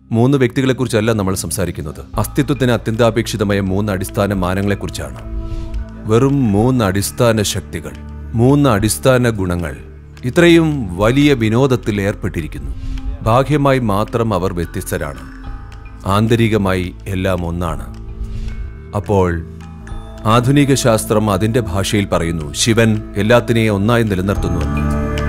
മൂന്ന് വ്യക്തികളെക്കുറിച്ചല്ല നമ്മൾ സംസാരിക്കുന്നത് അസ്തിത്വത്തിന് അത്യന്താപേക്ഷിതമായ മൂന്ന് അടിസ്ഥാന മാനങ്ങളെക്കുറിച്ചാണ് വെറും മൂന്ന് അടിസ്ഥാന ശക്തികൾ മൂന്ന് അടിസ്ഥാന ഗുണങ്ങൾ ഇത്രയും വലിയ വിനോദത്തിൽ ഏർപ്പെട്ടിരിക്കുന്നു ബാഹ്യമായി മാത്രം അവർ വ്യത്യസ്തരാണ് ആന്തരികമായി എല്ലാം ഒന്നാണ് അപ്പോൾ ആധുനിക ശാസ്ത്രം അതിന്റെ ഭാഷയിൽ പറയുന്നു ശിവൻ എല്ലാത്തിനെയും ഒന്നായി നിലനിർത്തുന്നുവെന്ന്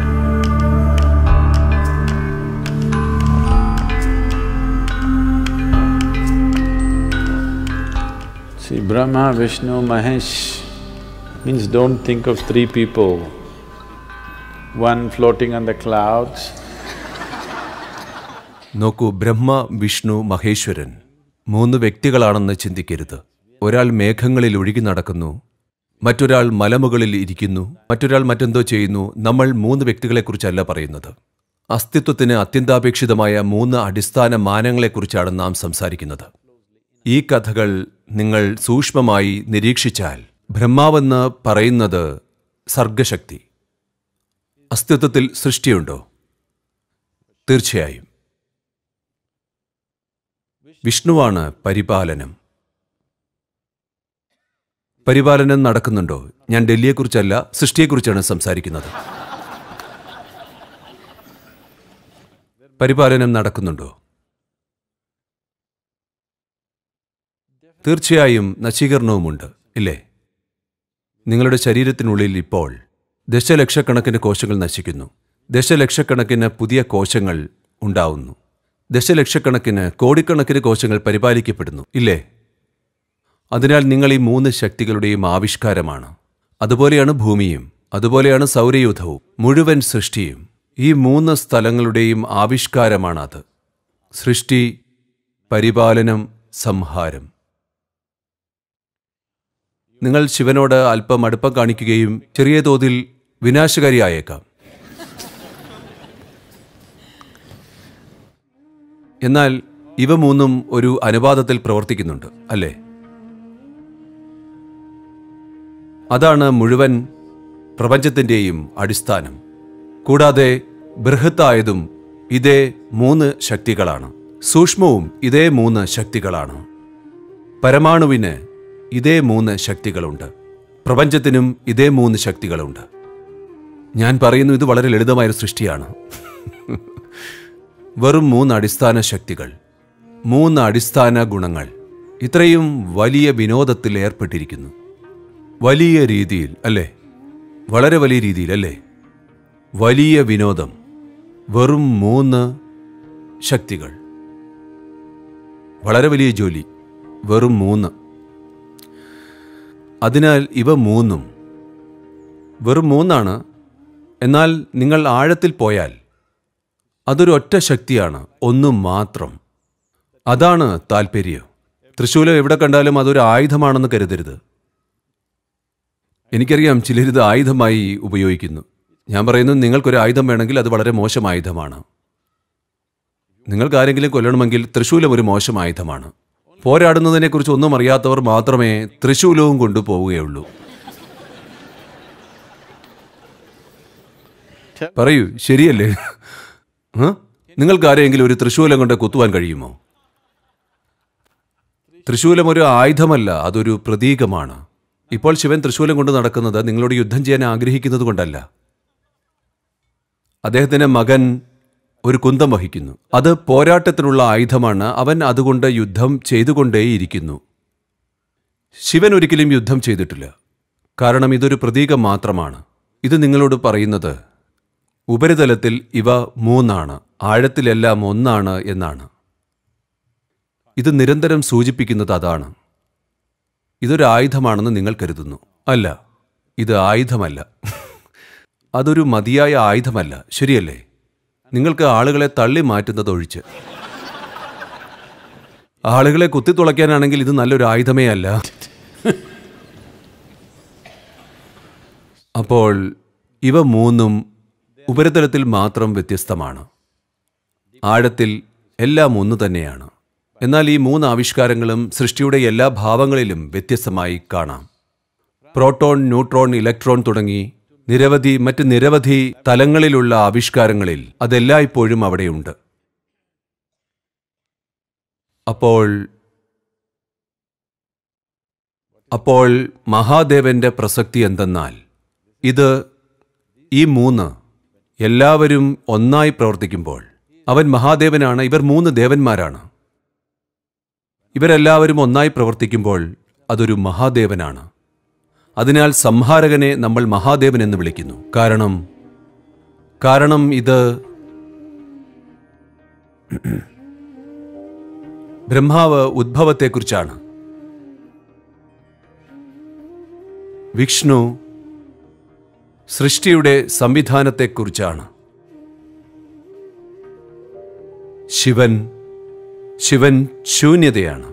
See, Brahma, Vishnu, Mahesh means don't think of three people, one floating on the clouds, നോക്കൂ ബ്രഹ്മ വിഷ്ണു മഹേശ്വരൻ മൂന്ന് വ്യക്തികളാണെന്ന് ചിന്തിക്കരുത് ഒരാൾ മേഘങ്ങളിൽ ഒഴുകി നടക്കുന്നു മറ്റൊരാൾ മലമുകളിൽ ഇരിക്കുന്നു മറ്റൊരാൾ മറ്റെന്തോ ചെയ്യുന്നു നമ്മൾ മൂന്ന് വ്യക്തികളെക്കുറിച്ചല്ല പറയുന്നത് അസ്തിത്വത്തിന് അത്യന്താപേക്ഷിതമായ മൂന്ന് അടിസ്ഥാന മാനങ്ങളെക്കുറിച്ചാണ് നാം സംസാരിക്കുന്നത് ഈ കഥകൾ നിങ്ങൾ സൂക്ഷ്മമായി നിരീക്ഷിച്ചാൽ ബ്രഹ്മാവെന്ന് പറയുന്നത് സർഗശക്തി അസ്തിത്വത്തിൽ സൃഷ്ടിയുണ്ടോ തീർച്ചയായും വിഷ്ണുവാണ് പരിപാലനം പരിപാലനം നടക്കുന്നുണ്ടോ ഞാൻ ഡൽഹിയെക്കുറിച്ചല്ല സൃഷ്ടിയെക്കുറിച്ചാണ് സംസാരിക്കുന്നത് പരിപാലനം നടക്കുന്നുണ്ടോ തീർച്ചയായും നശീകരണവുമുണ്ട് ഇല്ലേ നിങ്ങളുടെ ശരീരത്തിനുള്ളിൽ ഇപ്പോൾ ദശലക്ഷക്കണക്കിന് കോശങ്ങൾ നശിക്കുന്നു ദശലക്ഷക്കണക്കിന് പുതിയ കോശങ്ങൾ ഉണ്ടാവുന്നു ദശലക്ഷക്കണക്കിന് കോടിക്കണക്കിന് കോശങ്ങൾ പരിപാലിക്കപ്പെടുന്നു ഇല്ലേ അതിനാൽ നിങ്ങൾ ഈ മൂന്ന് ശക്തികളുടെയും ആവിഷ്കാരമാണ് അതുപോലെയാണ് ഭൂമിയും അതുപോലെയാണ് സൗരയൂഥവും മുഴുവൻ സൃഷ്ടിയും ഈ മൂന്ന് സ്ഥലങ്ങളുടെയും ആവിഷ്കാരമാണ് അത് സൃഷ്ടി പരിപാലനം സംഹാരം നിങ്ങൾ ശിവനോട് അല്പം അടുപ്പം കാണിക്കുകയും ചെറിയ തോതിൽ വിനാശകാരിയായേക്കാം എന്നാൽ ഇവ മൂന്നും ഒരു അനുപാതത്തിൽ പ്രവർത്തിക്കുന്നുണ്ട് അല്ലേ അതാണ് മുഴുവൻ പ്രപഞ്ചത്തിൻ്റെയും അടിസ്ഥാനം കൂടാതെ ബൃഹത്തായതും ഇതേ മൂന്ന് ശക്തികളാണ് സൂക്ഷ്മവും ഇതേ മൂന്ന് ശക്തികളാണ് പരമാണുവിന് ഇതേ മൂന്ന് ശക്തികളുണ്ട് പ്രപഞ്ചത്തിനും ഇതേ മൂന്ന് ശക്തികളുണ്ട് ഞാൻ പറയുന്നു ഇത് വളരെ ലളിതമായൊരു സൃഷ്ടിയാണ് വെറും മൂന്ന് അടിസ്ഥാന ശക്തികൾ മൂന്ന് അടിസ്ഥാന ഗുണങ്ങൾ ഇത്രയും വലിയ വിനോദത്തിൽ ഏർപ്പെട്ടിരിക്കുന്നു വലിയ രീതിയിൽ അല്ലേ വളരെ വലിയ രീതിയിൽ അല്ലേ വലിയ വിനോദം വെറും മൂന്ന് ശക്തികൾ വളരെ വലിയ ജോലി വെറും മൂന്ന് അതിനാൽ ഇവ മൂന്നും വെറും മൂന്നാണ് എന്നാൽ നിങ്ങൾ ആഴത്തിൽ പോയാൽ അതൊരു ഒറ്റ ശക്തിയാണ് ഒന്നു മാത്രം അതാണ് താല്പര്യം തൃശ്ശൂലം എവിടെ കണ്ടാലും അതൊരു ആയുധമാണെന്ന് കരുതരുത് എനിക്കറിയാം ചിലരിത് ആയുധമായി ഉപയോഗിക്കുന്നു ഞാൻ പറയുന്നു നിങ്ങൾക്കൊരു ആയുധം വേണമെങ്കിൽ അത് വളരെ മോശം ആയുധമാണ് നിങ്ങൾക്ക് ആരെങ്കിലും കൊല്ലണമെങ്കിൽ തൃശൂലം ഒരു മോശം ആയുധമാണ് പോരാടുന്നതിനെക്കുറിച്ച് ഒന്നും അറിയാത്തവർ മാത്രമേ തൃശൂലവും കൊണ്ടുപോവുകയുള്ളൂ പറയൂ ശരിയല്ലേ ആ? നിങ്ങൾക്ക് ആരെങ്കിലും ഒരു തൃശൂലം കൊണ്ട് കുത്തുവാൻ കഴിയുമോ തൃശൂലം ഒരു ആയുധമല്ല അതൊരു പ്രതീകമാണ് ഇപ്പോൾ ശിവൻ തൃശൂലം കൊണ്ട് നടക്കുന്നത് നിങ്ങളോട് യുദ്ധം ചെയ്യാൻ ആഗ്രഹിക്കുന്നത് കൊണ്ടല്ല അദ്ദേഹത്തിന്റെ മകൻ ഒരു കുന്തം വഹിക്കുന്നു അത് പോരാട്ടത്തിനുള്ള ആയുധമാണ് അവൻ അതുകൊണ്ട് യുദ്ധം ചെയ്തുകൊണ്ടേയിരിക്കുന്നു ശിവൻ ഒരിക്കലും യുദ്ധം ചെയ്തിട്ടില്ല കാരണം ഇതൊരു പ്രതീകം മാത്രമാണ് ഇത് നിങ്ങളോട് പറയുന്നത് ഉപരിതലത്തിൽ ഇവ മൂന്നാണ് ആഴത്തിലെല്ലാം ഒന്നാണ് എന്നാണ് ഇത് നിരന്തരം സൂചിപ്പിക്കുന്നത് അതാണ് ഇതൊരു ആയുധമാണെന്ന് നിങ്ങൾ കരുതുന്നു അല്ല ഇത് ആയുധമല്ല അതൊരു മതിയായ ആയുധമല്ല ശരിയല്ലേ നിങ്ങൾക്ക് ആളുകളെ തള്ളി മാറ്റുന്നത് ഒഴിച്ച് ആളുകളെ കുത്തിത്തുളയ്ക്കാനാണെങ്കിൽ ഇത് നല്ലൊരു ആയുധമേ അല്ല അപ്പോൾ ഇവ മൂന്നും ഉപരിതലത്തിൽ മാത്രം വ്യത്യസ്തമാണ് ആഴത്തിൽ എല്ലാം ഒന്നു തന്നെയാണ് എന്നാൽ ഈ മൂന്ന് ആവിഷ്കാരങ്ങളും സൃഷ്ടിയുടെ എല്ലാ ഭാവങ്ങളിലും വ്യത്യസ്തമായി കാണാം പ്രോട്ടോൺ ന്യൂട്രോൺ ഇലക്ട്രോൺ തുടങ്ങി നിരവധി മറ്റ് നിരവധി തലങ്ങളിലുള്ള ആവിഷ്കാരങ്ങളിൽ അതെല്ലായ്പ്പോഴും അവിടെയുണ്ട് അപ്പോൾ അപ്പോൾ മഹാദേവന്റെ പ്രസക്തി എന്തെന്നാൽ ഇത് ഈ മൂന്ന് എല്ലാവരും ഒന്നായി പ്രവർത്തിക്കുമ്പോൾ അവൻ മഹാദേവനാണ് ഇവർ മൂന്ന് ദേവന്മാരാണ് ഇവരെല്ലാവരും ഒന്നായി പ്രവർത്തിക്കുമ്പോൾ അതൊരു മഹാദേവനാണ് അതിനാൽ സംഹാരകനെ നമ്മൾ മഹാദേവൻ എന്ന് വിളിക്കുന്നു കാരണം കാരണം ഇത് ബ്രഹ്മാവ് ഉദ്ഭവത്തെക്കുറിച്ചാണ് വിഷ്ണു സൃഷ്ടിയുടെ സംവിധാനത്തെക്കുറിച്ചാണ് ശിവൻ ശിവൻ ശൂന്യതയാണ്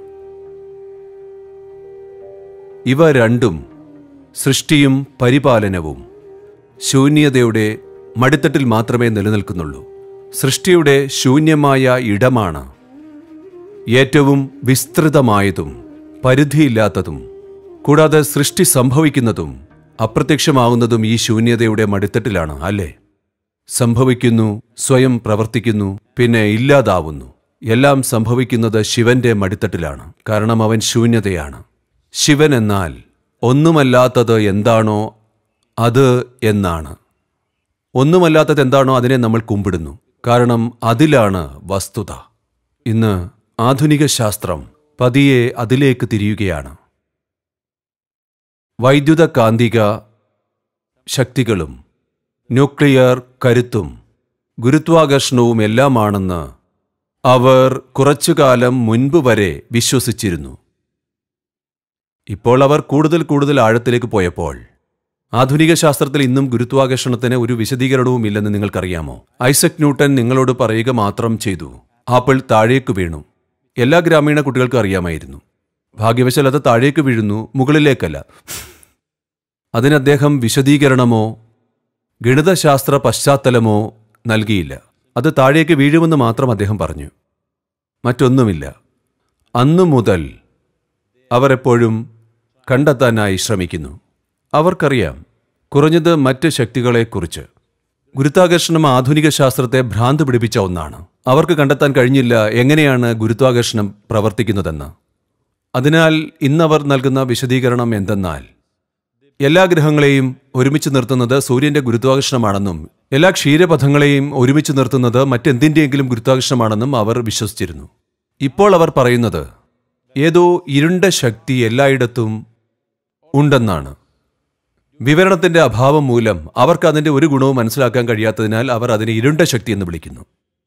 ഇവ രണ്ടും സൃഷ്ടിയും പരിപാലനവും ശൂന്യതയുടെ മടിത്തട്ടിൽ മാത്രമേ നിലനിൽക്കുന്നുള്ളൂ സൃഷ്ടിയുടെ ശൂന്യമായ ഇടമാണ് ഏറ്റവും വിസ്തൃതമായതും പരിധിയില്ലാത്തതും കൂടാതെ സൃഷ്ടി സംഭവിക്കുന്നതും അപ്രത്യക്ഷമാവുന്നതും ഈ ശൂന്യതയുടെ മടിത്തട്ടിലാണ് അല്ലേ സംഭവിക്കുന്നു സ്വയം പ്രവർത്തിക്കുന്നു പിന്നെ ഇല്ലാതാവുന്നു എല്ലാം സംഭവിക്കുന്നത് ശിവന്റെ മടിത്തട്ടിലാണ് കാരണം അവൻ ശൂന്യതയാണ് ശിവൻ എന്നാൽ ഒന്നുമല്ലാത്തത് എന്താണോ അത് എന്നാണ് ഒന്നുമല്ലാത്തത് എന്താണോ അതിനെ നമ്മൾ കുമ്പിടുന്നു കാരണം അതിലാണ് വസ്തുത ഇന്ന് ആധുനിക ശാസ്ത്രം പതിയെ അതിലേക്ക് തിരിയുകയാണ് വൈദ്യുത കാന്തിക ശക്തികളും ന്യൂക്ലിയർ കരുത്തും ഗുരുത്വാകർഷണവും എല്ലാമാണെന്ന് അവർ കുറച്ചുകാലം മുൻപ് വരെ വിശ്വസിച്ചിരുന്നു ഇപ്പോൾ അവർ കൂടുതൽ കൂടുതൽ ആഴത്തിലേക്ക് പോയപ്പോൾ ആധുനിക ശാസ്ത്രത്തിൽ ഇന്നും ഗുരുത്വാകർഷണത്തിന് ഒരു വിശദീകരണവും ഇല്ലെന്ന് നിങ്ങൾക്കറിയാമോ ഐസക് ന്യൂട്ടൻ നിങ്ങളോട് പറയുക മാത്രം ചെയ്തു ആപ്പിൾ താഴേക്ക് വീണു എല്ലാ ഗ്രാമീണ കുട്ടികൾക്കും അറിയാമായിരുന്നു ഭാഗ്യവശാൽ അത് താഴേക്ക് വീഴുന്നു മുകളിലേക്കല്ല അതിന് അദ്ദേഹം വിശദീകരണമോ ഗണിതശാസ്ത്ര പശ്ചാത്തലമോ നൽകിയില്ല അത് താഴേക്ക് വീഴുമെന്ന് മാത്രം അദ്ദേഹം പറഞ്ഞു മറ്റൊന്നുമില്ല അന്നു മുതൽ അവർ എപ്പോഴും കണ്ടെത്താനായി ശ്രമിക്കുന്നു അവർക്കറിയാം കുറഞ്ഞത് മറ്റ് ശക്തികളെക്കുറിച്ച് ഗുരുത്വാകർഷണം ആധുനിക ശാസ്ത്രത്തെ ഭ്രാന്ത് പിടിപ്പിച്ച ഒന്നാണ് അവർക്ക് കണ്ടെത്താൻ കഴിഞ്ഞില്ല എങ്ങനെയാണ് ഗുരുത്വാകർഷണം പ്രവർത്തിക്കുന്നതെന്ന് അതിനാൽ ഇന്നവർ നൽകുന്ന വിശദീകരണം എന്തെന്നാൽ എല്ലാ ഗ്രഹങ്ങളെയും ഒരുമിച്ച് നിർത്തുന്നത് സൂര്യന്റെ ഗുരുത്വാകർഷണമാണെന്നും എല്ലാ ക്ഷീരപഥങ്ങളെയും ഒരുമിച്ച് നിർത്തുന്നത് മറ്റെന്തിൻ്റെയെങ്കിലും ഗുരുത്വാകർഷണമാണെന്നും അവർ വിശ്വസിച്ചിരുന്നു ഇപ്പോൾ അവർ പറയുന്നത് ഏതോ ഇരുണ്ട ശക്തി എല്ലായിടത്തും ഉണ്ടെന്നാണ് വിവരണത്തിന്റെ അഭാവം മൂലം അവർക്ക് അതിന്റെ ഒരു ഗുണവും മനസ്സിലാക്കാൻ കഴിയാത്തതിനാൽ അവർ അതിനെ ഇരുണ്ട ശക്തി എന്ന് വിളിക്കുന്നു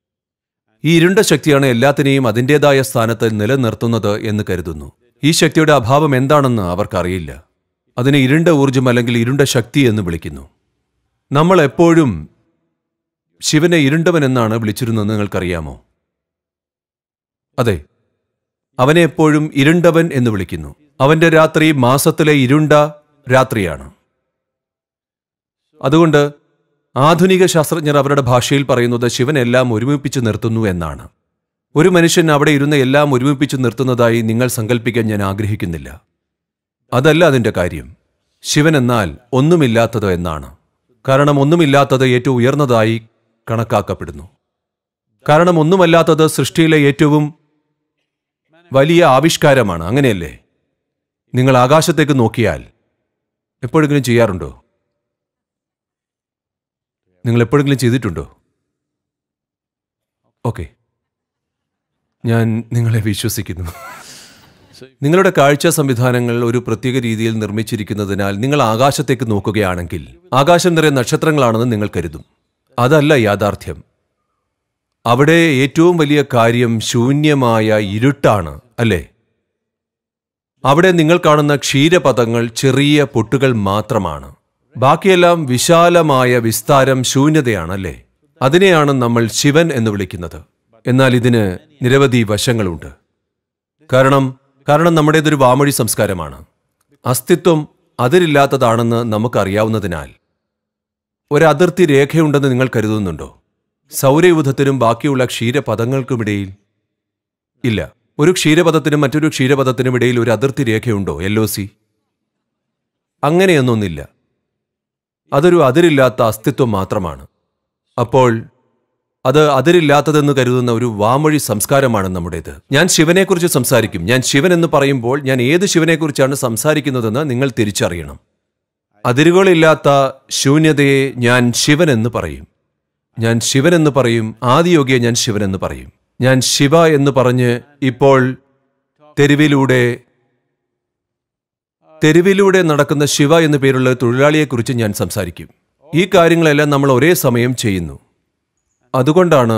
ഈ ഇരുണ്ട ശക്തിയാണ് എല്ലാത്തിനെയും അതിൻ്റെതായ സ്ഥാനത്ത് നിലനിർത്തുന്നത് എന്ന് കരുതുന്നു ഈ ശക്തിയുടെ അഭാവം എന്താണെന്ന് അവർക്കറിയില്ല അതിനെ ഇരുണ്ട ഊർജം അല്ലെങ്കിൽ ഇരുണ്ട ശക്തി എന്ന് വിളിക്കുന്നു നമ്മൾ എപ്പോഴും ശിവനെ ഇരുണ്ടവൻ എന്നാണ് വിളിച്ചിരുന്നതെന്ന് നിങ്ങൾക്കറിയാമോ അതെ അവനെ എപ്പോഴും ഇരുണ്ടവൻ എന്ന് വിളിക്കുന്നു അവന്റെ രാത്രി മാസത്തിലെ ഇരുണ്ട രാത്രിയാണ് അതുകൊണ്ട് ആധുനിക ശാസ്ത്രജ്ഞർ അവരുടെ ഭാഷയിൽ പറയുന്നത് ശിവൻ എല്ലാം ഒരുമിപ്പിച്ച് നിർത്തുന്നു എന്നാണ് ഒരു മനുഷ്യൻ അവിടെ ഇരുന്ന് എല്ലാം ഒരുമിപ്പിച്ച് നിർത്തുന്നതായി നിങ്ങൾ സങ്കല്പിക്കാൻ ഞാൻ ആഗ്രഹിക്കുന്നില്ല അതല്ല അതിന്റെ കാര്യം ശിവൻ എന്നാൽ ഒന്നുമില്ലാത്തത് എന്നാണ് കാരണം ഒന്നുമില്ലാത്തത് ഏറ്റവും ഉയർന്നതായി കണക്കാക്കപ്പെടുന്നു കാരണം ഒന്നുമല്ലാത്തത് സൃഷ്ടിയിലെ ഏറ്റവും വലിയ ആവിഷ്കാരമാണ് അങ്ങനെയല്ലേ നിങ്ങൾ ആകാശത്തേക്ക് നോക്കിയാൽ എപ്പോഴെങ്കിലും ചെയ്യാറുണ്ടോ നിങ്ങൾ എപ്പോഴെങ്കിലും ചെയ്തിട്ടുണ്ടോ ഓക്കെ ഞാൻ നിങ്ങളെ വിശ്വസിക്കുന്നു നിങ്ങളുടെ കാഴ്ച സംവിധാനങ്ങൾ ഒരു പ്രത്യേക രീതിയിൽ നിർമ്മിച്ചിരിക്കുന്നതിനാൽ നിങ്ങൾ ആകാശത്തേക്ക് നോക്കുകയാണെങ്കിൽ ആകാശം നിറയെ നക്ഷത്രങ്ങളാണെന്ന് നിങ്ങൾ കരുതും അതല്ല യാഥാർത്ഥ്യം അവിടെ ഏറ്റവും വലിയ കാര്യം ശൂന്യമായ ഇരുട്ടാണ് അല്ലേ അവിടെ നിങ്ങൾ കാണുന്ന ക്ഷീരപഥങ്ങൾ ചെറിയ പൊട്ടുകൾ മാത്രമാണ് ബാക്കിയെല്ലാം വിശാലമായ വിസ്താരം ശൂന്യതയാണല്ലേ അതിനെയാണ് നമ്മൾ ശിവൻ എന്ന് വിളിക്കുന്നത് എന്നാൽ ഇതിന് നിരവധി വശങ്ങളുണ്ട് കാരണം കാരണം നമ്മുടേതൊരു വാമൊഴി സംസ്കാരമാണ് അസ്തിത്വം അതിരില്ലാത്തതാണെന്ന് നമുക്കറിയാവുന്നതിനാൽ ഒരു അതിർത്തി രേഖയുണ്ടെന്ന് നിങ്ങൾ കരുതുന്നുണ്ടോ സൗരയൂഥത്തിനും ബാക്കിയുള്ള ക്ഷീരപഥങ്ങൾക്കുമിടയിൽ ഇല്ല ഒരു ക്ഷീരപഥത്തിനും മറ്റൊരു ക്ഷീരപഥത്തിനും ഇടയിൽ ഒരു അതിർത്തി രേഖയുണ്ടോ എൽ ഒ സി അങ്ങനെയൊന്നൊന്നില്ല അതൊരു അതിരില്ലാത്ത അസ്തിത്വം മാത്രമാണ് അപ്പോൾ അത് അതിരില്ലാത്തതെന്ന് കരുതുന്ന ഒരു വാമൊഴി സംസ്കാരമാണ് നമ്മുടേത് ഞാൻ ശിവനെക്കുറിച്ച് സംസാരിക്കും ഞാൻ ശിവൻ എന്ന് പറയുമ്പോൾ ഞാൻ ഏത് ശിവനെക്കുറിച്ചാണ് സംസാരിക്കുന്നതെന്ന് നിങ്ങൾ തിരിച്ചറിയണം അതിരുകളില്ലാത്ത ശൂന്യതയെ ഞാൻ ശിവൻ എന്ന് പറയും ഞാൻ ശിവൻ എന്ന് പറയും ആദിയോഗിയെ ഞാൻ ശിവൻ എന്ന് പറയും ഞാൻ ശിവ എന്ന് പറഞ്ഞ് ഇപ്പോൾ തെരുവിലൂടെ തെരുവിലൂടെ നടക്കുന്ന ശിവ എന്നു പേരുള്ള തൊഴിലാളിയെക്കുറിച്ച് ഞാൻ സംസാരിക്കും ഈ കാര്യങ്ങളെല്ലാം നമ്മൾ ഒരേ സമയം ചെയ്യുന്നു അതുകൊണ്ടാണ്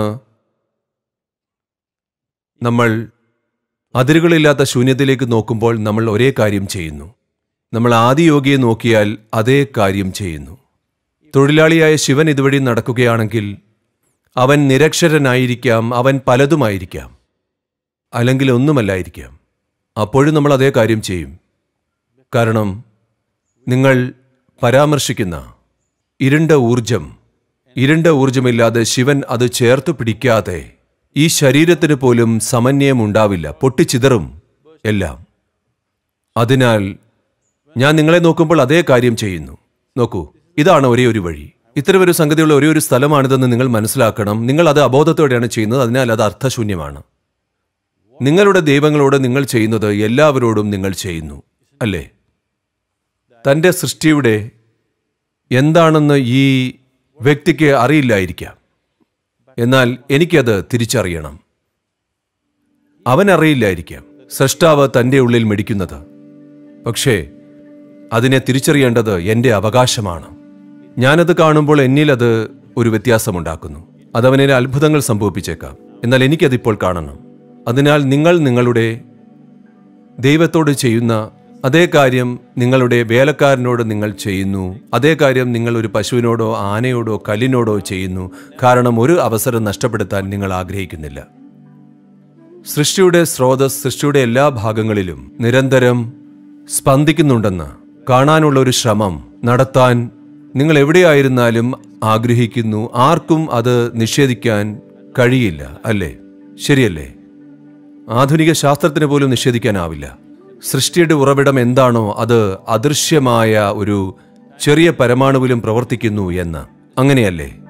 നമ്മൾ അതിരുകളില്ലാത്ത ശൂന്യതയിലേക്ക് നോക്കുമ്പോൾ നമ്മൾ ഒരേ കാര്യം ചെയ്യുന്നു നമ്മൾ ആദിയോഗിയെ നോക്കിയാൽ അതേ കാര്യം ചെയ്യുന്നു തൊഴിലാളിയായ ശിവൻ ഇതുവഴി നടക്കുകയാണെങ്കിൽ അവൻ നിരക്ഷരനായിരിക്കാം അവൻ പലതുമായിരിക്കാം അല്ലെങ്കിൽ ഒന്നുമല്ലായിരിക്കാം അപ്പോഴും നമ്മൾ അതേ കാര്യം ചെയ്യും കാരണം നിങ്ങൾ പരാമർശിക്കുന്ന ഇരുണ്ട ഊർജം ഇരുണ്ട ഊർജമില്ലാതെ ശിവൻ അത് ചേർത്ത് പിടിക്കാതെ ഈ ശരീരത്തിന് പോലും സമന്വയം ഉണ്ടാവില്ല പൊട്ടിച്ചിതറും എല്ലാം അതിനാൽ ഞാൻ നിങ്ങളെ നോക്കുമ്പോൾ അതേ കാര്യം ചെയ്യുന്നു നോക്കൂ ഇതാണ് ഒരേ ഒരു വഴി ഇത്തരമൊരു സംഗതിയുള്ള ഒരേ ഒരു സ്ഥലമാണിതെന്ന് നിങ്ങൾ മനസ്സിലാക്കണം നിങ്ങൾ അത് അബോധത്തോടെയാണ് ചെയ്യുന്നത് അതിനാൽ അത് അർത്ഥശൂന്യമാണ് നിങ്ങളുടെ ദൈവങ്ങളോട് നിങ്ങൾ ചെയ്യുന്നത് എല്ലാവരോടും നിങ്ങൾ ചെയ്യുന്നു അല്ലേ തൻ്റെ സൃഷ്ടിയുടെ എന്താണെന്ന് ഈ വ്യക്തിക്ക് അറിയില്ലായിരിക്കാം എന്നാൽ എനിക്കത് തിരിച്ചറിയണം അവൻ അറിയില്ലായിരിക്കാം സൃഷ്ടാവ് തൻ്റെ ഉള്ളിൽ മിടിക്കുന്നത് പക്ഷേ അതിനെ തിരിച്ചറിയേണ്ടത് എൻ്റെ അവകാശമാണ് ഞാനത് കാണുമ്പോൾ എന്നിൽ അത് ഒരു വ്യത്യാസമുണ്ടാക്കുന്നു അതവനെ അത്ഭുതങ്ങൾ സംഭവിപ്പിച്ചേക്കാം എന്നാൽ എനിക്കതിപ്പോൾ കാണണം അതിനാൽ നിങ്ങൾ നിങ്ങളുടെ ദൈവത്തോട് ചെയ്യുന്ന അതേ കാര്യം നിങ്ങളുടെ വേലക്കാരനോട് നിങ്ങൾ ചെയ്യുന്നു അതേ കാര്യം നിങ്ങൾ ഒരു പശുവിനോടോ ആനയോടോ കല്ലിനോടോ ചെയ്യുന്നു കാരണം ഒരു അവസരം നഷ്ടപ്പെടുത്താൻ നിങ്ങൾ ആഗ്രഹിക്കുന്നില്ല സൃഷ്ടിയുടെ സ്രോതസ് സൃഷ്ടിയുടെ എല്ലാ ഭാഗങ്ങളിലും നിരന്തരം സ്പന്ദിക്കുന്നുണ്ടെന്ന് കാണാനുള്ള ഒരു ശ്രമം നടത്താൻ നിങ്ങൾ എവിടെയായിരുന്നാലും ആഗ്രഹിക്കുന്നു ആർക്കും അത് നിഷേധിക്കാൻ കഴിയില്ല അല്ലേ ശരിയല്ലേ ആധുനിക ശാസ്ത്രത്തിന് പോലും നിഷേധിക്കാനാവില്ല സൃഷ്ടിയുടെ ഉറവിടം എന്താണോ അത് അദൃശ്യമായ ഒരു ചെറിയ പരമാണുവിലും പ്രവർത്തിക്കുന്നു എന്ന് അങ്ങനെയല്ലേ